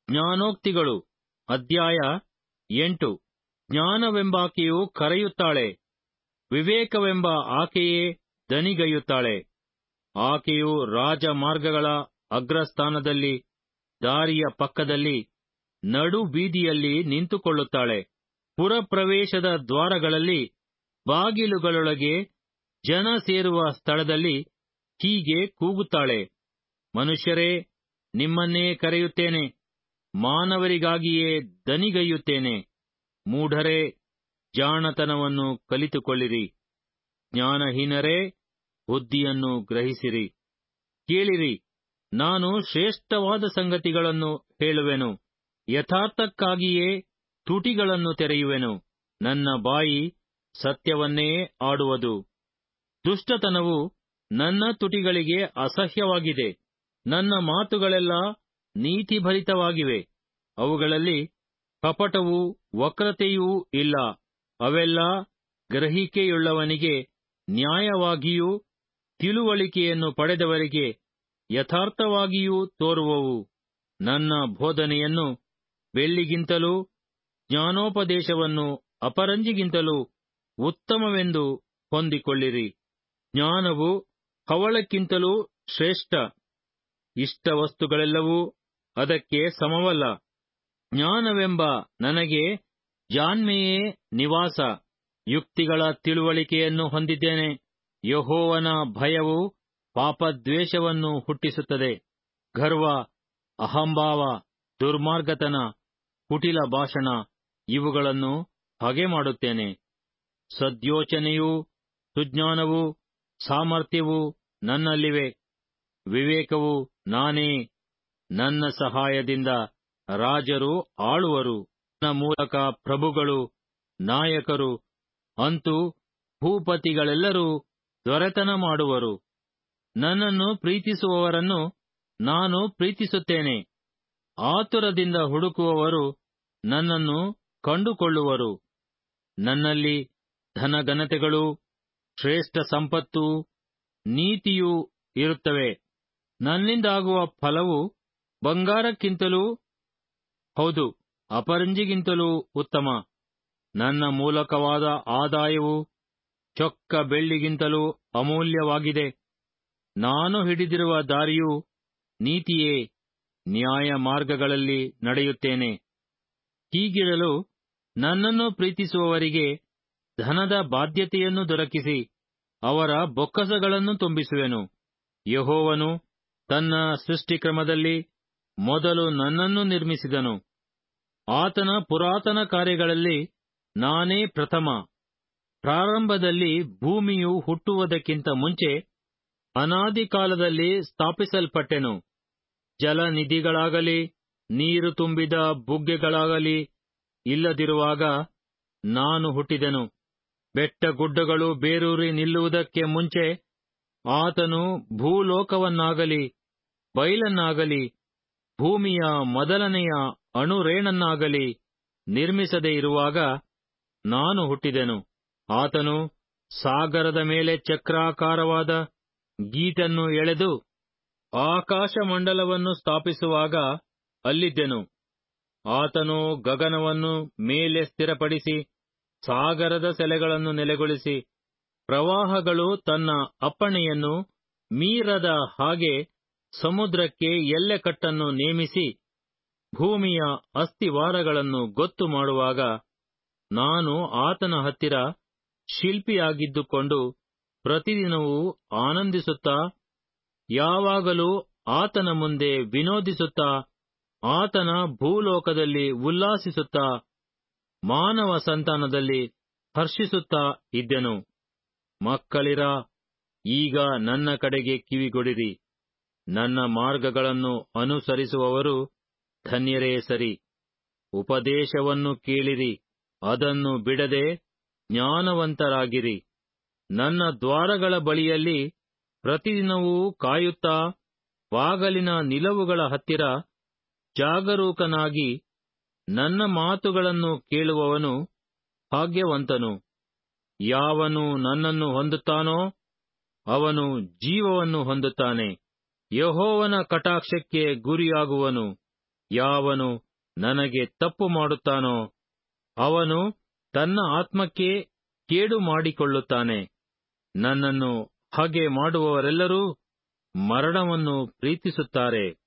ಜ್ಞಾನೋಕ್ತಿಗಳು ಅಧ್ಯಾಯ ಎಂಟು ಜ್ಞಾನವೆಂಬಾಕೆಯು ಕರೆಯುತ್ತಾಳೆ ವಿವೇಕವೆಂಬ ಆಕೆಯೇ ದನಿಗೈಯುತ್ತಾಳೆ ಆಕೆಯು ರಾಜಮಾರ್ಗಗಳ ಅಗ್ರಸ್ಥಾನದಲ್ಲಿ ದಾರಿಯ ಪಕ್ಕದಲ್ಲಿ ನಡು ಬೀದಿಯಲ್ಲಿ ನಿಂತುಕೊಳ್ಳುತ್ತಾಳೆ ಪುರಪ್ರವೇಶದ ದ್ವಾರಗಳಲ್ಲಿ ಬಾಗಿಲುಗಳೊಳಗೆ ಜನ ಸೇರುವ ಸ್ಥಳದಲ್ಲಿ ಹೀಗೆ ಕೂಗುತ್ತಾಳೆ ಮನುಷ್ಯರೇ ನಿಮ್ಮನ್ನೇ ಕರೆಯುತ್ತೇನೆ ಮಾನವರಿಗಾಗಿಯೇ ದನಿಗೈಯುತ್ತೇನೆ ಮೂಢರೇ ಜಾಣತನವನ್ನು ಕಲಿತುಕೊಳ್ಳಿರಿ ಜ್ಞಾನಹೀನರೇ ಬುದ್ಧಿಯನ್ನು ಗ್ರಹಿಸಿರಿ ಕೇಳಿರಿ ನಾನು ಶ್ರೇಷ್ಠವಾದ ಸಂಗತಿಗಳನ್ನು ಹೇಳುವೆನು ಯಥಾರ್ಥಕ್ಕಾಗಿಯೇ ತುಟಿಗಳನ್ನು ತೆರೆಯುವೆನು ನನ್ನ ಬಾಯಿ ಸತ್ಯವನ್ನೇ ಆಡುವುದು ದುಷ್ಟತನವು ನನ್ನ ತುಟಿಗಳಿಗೆ ಅಸಹ್ಯವಾಗಿದೆ ನನ್ನ ಮಾತುಗಳೆಲ್ಲ ನೀತಿಭರಿತವಾಗಿವೆ ಅವುಗಳಲ್ಲಿ ಕಪಟವೂ ವಕ್ರತೆಯೂ ಇಲ್ಲ ಅವೆಲ್ಲ ಗ್ರಹಿಕೆಯುಳ್ಳವನಿಗೆ ನ್ಯಾಯವಾಗಿಯೂ ತಿಳುವಳಿಕೆಯನ್ನು ಪಡೆದವರಿಗೆ ಯಥಾರ್ಥವಾಗಿಯೂ ತೋರುವವು ನನ್ನ ಬೋಧನೆಯನ್ನು ಬೆಳ್ಳಿಗಿಂತಲೂ ಜ್ಞಾನೋಪದೇಶವನ್ನು ಅಪರಂಜಿಗಿಂತಲೂ ಉತ್ತಮವೆಂದು ಹೊಂದಿಕೊಳ್ಳಿರಿ ಜ್ಞಾನವು ಹವಳಕ್ಕಿಂತಲೂ ಶ್ರೇಷ್ಠ ಇಷ್ಟ ವಸ್ತುಗಳೆಲ್ಲವೂ ಅದಕ್ಕೆ ಸಮವಲ್ಲ ಜ್ಞಾನವೆಂಬ ನನಗೆ ಜಾಣ್ಮೆಯೇ ನಿವಾಸ ಯುಕ್ತಿಗಳ ತಿಳುವಳಿಕೆಯನ್ನು ಹೊಂದಿದ್ದೇನೆ ಯಹೋವನ ಭಯವು ಪಾಪದ್ವೇಷವನ್ನು ಹುಟ್ಟಿಸುತ್ತದೆ ಗರ್ವ ಅಹಂಭಾವ ದುರ್ಮಾರ್ಗತನ ಕುಟಿಲ ಭಾಷಣ ಇವುಗಳನ್ನು ಹಗೆ ಮಾಡುತ್ತೇನೆ ಸದ್ಯೋಚನೆಯೂ ಸುಜ್ಞಾನವೂ ಸಾಮರ್ಥ್ಯವೂ ನನ್ನಲ್ಲಿವೆ ವಿವೇಕವು ನಾನೇ ನನ್ನ ಸಹಾಯದಿಂದ ರಾಜರು ಆಳುವರು ನನ್ನ ಮೂಲಕ ಪ್ರಭುಗಳು ನಾಯಕರು ಅಂತೂ ಭೂಪತಿಗಳೆಲ್ಲರೂ ದೊರೆತನ ಮಾಡುವರು ನನ್ನನ್ನು ಪ್ರೀತಿಸುವವರನ್ನು ನಾನು ಪ್ರೀತಿಸುತ್ತೇನೆ ಆತುರದಿಂದ ಹುಡುಕುವವರು ನನ್ನನ್ನು ಕಂಡುಕೊಳ್ಳುವರು ನನ್ನಲ್ಲಿ ಧನಘನತೆಗಳು ಶ್ರೇಷ್ಠ ಸಂಪತ್ತು ನೀತಿಯೂ ಇರುತ್ತವೆ ನನ್ನಿಂದಾಗುವ ಫಲವು ಬಂಗಾರಕ್ಕಿಂತಲೂ ಹೌದು ಅಪರಂಜಿಗಿಂತಲೂ ಉತ್ತಮ ನನ್ನ ಮೂಲಕವಾದ ಆದಾಯವು ಚೊಕ್ಕ ಬೆಳ್ಳಿಗಿಂತಲೂ ಅಮೂಲ್ಯವಾಗಿದೆ ನಾನು ಹಿಡಿದಿರುವ ದಾರಿಯು ನೀತಿಯೇ ನ್ಯಾಯ ಮಾರ್ಗಗಳಲ್ಲಿ ನಡೆಯುತ್ತೇನೆ ಹೀಗಿರಲು ನನ್ನನ್ನು ಪ್ರೀತಿಸುವವರಿಗೆ ಧನದ ಬಾಧ್ಯತೆಯನ್ನು ದೊರಕಿಸಿ ಅವರ ಬೊಕ್ಕಸಗಳನ್ನು ತುಂಬಿಸುವೆನು ಯಹೋವನು ತನ್ನ ಸೃಷ್ಟಿಕ್ರಮದಲ್ಲಿ ಮೊದಲು ನನ್ನನ್ನು ನಿರ್ಮಿಸಿದನು ಆತನ ಪುರಾತನ ಕಾರ್ಯಗಳಲ್ಲಿ ನಾನೇ ಪ್ರಥಮ ಪ್ರಾರಂಭದಲ್ಲಿ ಭೂಮಿಯು ಹುಟ್ಟುವುದಕ್ಕಿಂತ ಮುಂಚೆ ಅನಾದಿ ಕಾಲದಲ್ಲಿ ಸ್ಥಾಪಿಸಲ್ಪಟ್ಟೆನು ಜಲನಿಧಿಗಳಾಗಲಿ ನೀರು ತುಂಬಿದ ಬುಗ್ಗೆಗಳಾಗಲಿ ಇಲ್ಲದಿರುವಾಗ ನಾನು ಹುಟ್ಟಿದೆನು ಬೆಟ್ಟಗುಡ್ಡಗಳು ಬೇರೂರಿ ನಿಲ್ಲುವುದಕ್ಕೆ ಮುಂಚೆ ಆತನು ಭೂಲೋಕವನ್ನಾಗಲಿ ಬಯಲನ್ನಾಗಲಿ ಭೂಮಿಯ ಮೊದಲನೆಯ ಅಣುರೇಣನ್ನಾಗಲಿ ನಿರ್ಮಿಸದೇ ಇರುವಾಗ ನಾನು ಹುಟ್ಟಿದೆನು ಆತನು ಸಾಗರದ ಮೇಲೆ ಚಕ್ರಾಕಾರವಾದ ಗೀಟನ್ನು ಎಳೆದು ಆಕಾಶಮಂಡಲವನ್ನು ಸ್ಥಾಪಿಸುವಾಗ ಅಲ್ಲಿದ್ದೆನು ಆತನು ಗಗನವನ್ನು ಮೇಲೆ ಸ್ಥಿರಪಡಿಸಿ ಸಾಗರದ ಸೆಲೆಗಳನ್ನು ನೆಲೆಗೊಳಿಸಿ ಪ್ರವಾಹಗಳು ತನ್ನ ಅಪ್ಪಣೆಯನ್ನು ಮೀರದ ಹಾಗೆ ಸಮುದ್ರಕ್ಕೆ ಎಲ್ಲೆಕಟ್ಟನ್ನು ನೇಮಿಸಿ ಭೂಮಿಯ ಅಸ್ಥಿವಾರಗಳನ್ನು ಗೊತ್ತು ಮಾಡುವಾಗ ನಾನು ಆತನ ಹತ್ತಿರ ಶಿಲ್ಪಿಯಾಗಿದ್ದುಕೊಂಡು ಪ್ರತಿದಿನವೂ ಆನಂದಿಸುತ್ತಾ ಯಾವಾಗಲೂ ಆತನ ಮುಂದೆ ವಿನೋದಿಸುತ್ತಾ ಆತನ ಭೂಲೋಕದಲ್ಲಿ ಉಲ್ಲಾಸಿಸುತ್ತಾ ಮಾನವ ಸಂತಾನದಲ್ಲಿ ಹರ್ಷಿಸುತ್ತಾ ಇದ್ದೆನು ಮಕ್ಕಳಿರ ಈಗ ನನ್ನ ಕಡೆಗೆ ಕಿವಿಗೊಡಿರಿ ನನ್ನ ಮಾರ್ಗಗಳನ್ನು ಅನುಸರಿಸುವವರು ಧನ್ಯರೇ ಸರಿ ಉಪದೇಶವನ್ನು ಕೇಳಿರಿ ಅದನ್ನು ಬಿಡದೆ ಜ್ಞಾನವಂತರಾಗಿರಿ ನನ್ನ ದ್ವಾರಗಳ ಬಳಿಯಲ್ಲಿ ಪ್ರತಿದಿನವೂ ಕಾಯುತ್ತಾ ಬಾಗಲಿನ ನಿಲವುಗಳ ಹತ್ತಿರ ಜಾಗರೂಕನಾಗಿ ನನ್ನ ಮಾತುಗಳನ್ನು ಕೇಳುವವನು ಭಾಗ್ಯವಂತನು ಯಾವನು ನನ್ನನ್ನು ಹೊಂದುತ್ತಾನೋ ಅವನು ಜೀವವನ್ನು ಹೊಂದುತ್ತಾನೆ ಯಹೋವನ ಕಟಾಕ್ಷಕ್ಕೆ ಗುರಿಯಾಗುವನು ಯಾವನು ನನಗೆ ತಪ್ಪು ಮಾಡುತ್ತಾನೋ ಅವನು ತನ್ನ ಆತ್ಮಕ್ಕೆ ಕೇಡು ಮಾಡಿಕೊಳ್ಳುತ್ತಾನೆ ನನ್ನನ್ನು ಹಾಗೆ ಮಾಡುವವರೆಲ್ಲರೂ ಮರಣವನ್ನು ಪ್ರೀತಿಸುತ್ತಾರೆ